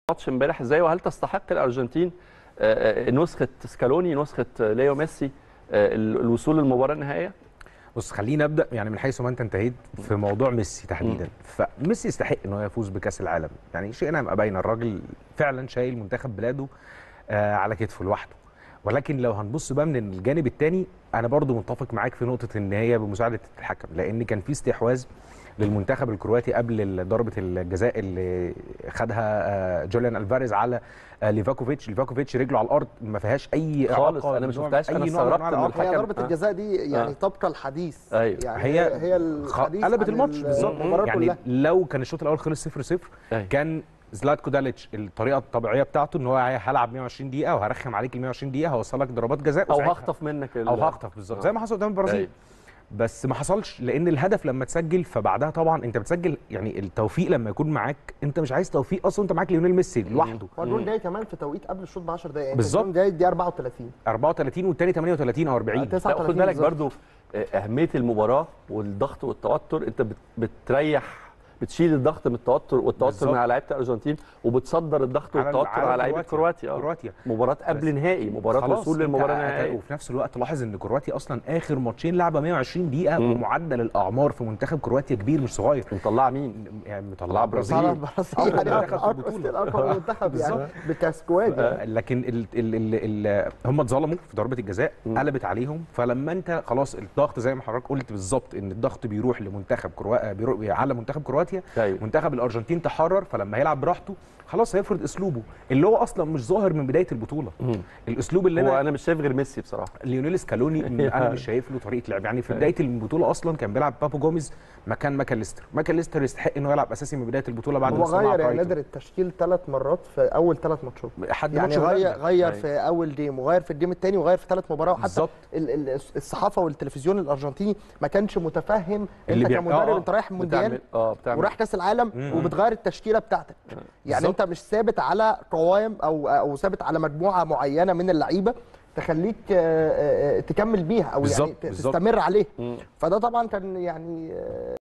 ماتش امبارح ازاي وهل تستحق الارجنتين آه، آه، نسخه سكالوني نسخه آه، ليو ميسي آه، الوصول للمباراه النهائيه بص خلينا ابدا يعني من حيث ما انت انتهيت في موضوع ميسي تحديدا فميسي يستحق ان هو يفوز بكاس العالم يعني شيء ما باين الراجل فعلا شايل منتخب بلاده آه على كتفه لوحده ولكن لو هنبص بقى من الجانب الثاني انا برضو متفق معاك في نقطه ان هي بمساعده الحكم لان كان في استحواذ للمنتخب الكرواتي قبل ضربه الجزاء اللي خدها آه، جوليان الفاريز على آه، ليفاكوفيتش ليفاكوفيتش رجله على الارض ما فيهاش اي خالص، إعاقة أنا ما من نوع- شفتهاش، أي أنا نوع من استغربت أنواع من الإعاقة. هي الحكم. ضربه آه. الجزاء دي يعني آه. تبقى الحديث أيوة. يعني هي هي هي خ- الحديث قلبت عن الماتش ال- بالظبط المباراه يعني كلها لو كان الشوط الاول خلص 0 0 أيوة. كان زلاتكو داليتش الطريقه الطبيعيه بتاعته ان هو هلعب 120 دقيقه وهرخم عليك ال 120 دقيقه هوصلك ضربات جزاء او وساعتها- هخطف منك ال- او هخطف بالظبط آه. زي ما حصل قدام البرازيل أيوة. بس ما حصلش لان الهدف لما تسجل فبعدها طبعا انت بتسجل يعني التوفيق لما يكون معاك انت مش عايز توفيق اصلا انت معاك ليونيل ميسي لوحده هو الجون جاي كمان في توقيت قبل الشوط ب 10 دقائق يعني بالظبط. الجون جاي دي 34 34 والتاني 38 او 40 آه، لا 39 خد بالك بالظبط. برضو آه، اهميه المباراه والضغط والتوتر انت بت- بتريح بتشيل الضغط من التوتر والتوتر بالظبط. من على لعيبه الارجنتين وبتصدر الضغط على- والتوتر على على لعيبه كرواتيا. كرواتيا آه. كرواتيا. مباراه قبل نهائي مباراه خلاص وصول انت للمباراه قتل- النهائيه وفي نفس الوقت لاحظ ان كرواتيا اصلا اخر ماتشين لعبه 120 دقيقه مم. ومعدل الاعمار في منتخب كرواتيا كبير مش صغير مطلعه مين؟ يعني طلع مطلع برازيل. طبعا برازيل البرازيل يعني أول منتخب في أرقى- البطولة. ارقى منتخب يعني بالظبط. بكاسكواد يعني. آه، لكن ال ال ال ال هم اتظلموا في ضربه الجزاء مم. قلبت عليهم فلما انت خلاص الضغط زي ما حضرتك قلت بالظبط ان الضغط بيروح لمنتخب كرواتيا بيروح على منتخب كرواتيا ايوه منتخب الارجنتين تحرر فلما هيلعب براحته خلاص هيفرض اسلوبه اللي هو اصلا مش ظاهر من بدايه البطوله مم. الاسلوب اللي هو انا انا مش شايف غير ميسي بصراحه ليونيل سكالوني انا مش شايف له طريقه لعب يعني في بدايه البطوله اصلا كان بيلعب بابو جوميز مكان ماكاليستر ماكاليستر يستحق انه يلعب اساسي من بدايه البطوله بعد هو ما استمع غير يا برايتون. نادر التشكيل ثلاث مرات في اول ثلاث ماتشات حد يعني ماتش غير هولندا. غير أيوة. في اول جيم وغير في الجيم الثاني وغير في ثلاث مباريات وحتى بالظبط ال- ال- الصحافه والتلفزيون الارجنتيني ما كانش متفهم اللي انت بيع- كمدرب آه، آه. انت رايح مونديال بتعمل اه بتعمل ورايح كاس العالم مم. وبتغير التشكيله بتاعتك يعني بالظبط. انت مش ثابت على قوائم او او ثابت على مجموعه معينه من اللعيبه تخليك آه، آه، آه، تكمل بيها او يعني بالظبط، ت- بالظبط. تستمر عليها مم. فده طبعا كان يعني آه،